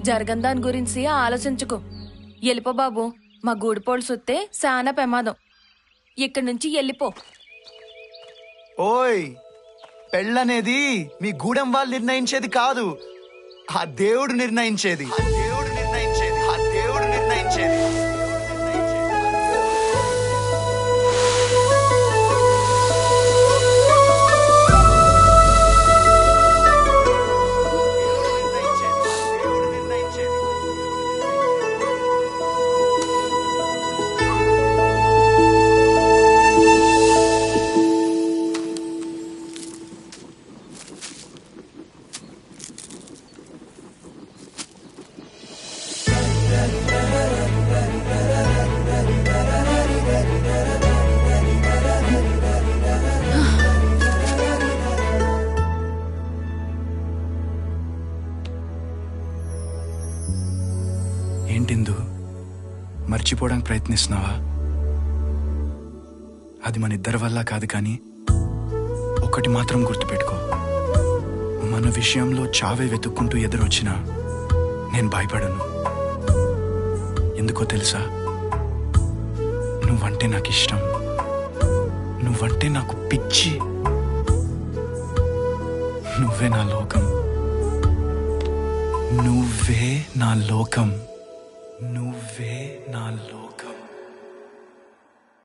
జరగని దాని గురించి ఆలోచించుకో వెళ్ళిపో బాబు మా గూడిపోళ్ళు సుత్తే చాలా ప్రమాదం ఇక్కడి నుంచి వెళ్ళిపో ఓయ్ పెళ్ళనేది మీ గూడెం వాళ్ళు నిర్ణయించేది కాదు ఆ దేవుడు నిర్ణయించేది ఆ దేవుడు నిర్ణయించేది ఆ దేవుడు నిర్ణయించేది దేవుడు నిర్ణయించేది ఏంటిందు మర్చిపోవడానికి ప్రయత్నిస్తున్నావా అది మన ఇద్దరి వల్ల కాదు కానీ ఒకటి మాత్రం గుర్తుపెట్టుకో మన విషయంలో చావే వెతుక్కుంటూ ఎదురొచ్చినా నేను భయపడను ఎందుకో తెలుసా నువ్వంటే నాకు ఇష్టం నువ్వంటే నాకు పిచ్చి నువ్వే నా లోకం నువ్వే నా లోకం నువ్వే నా లోకం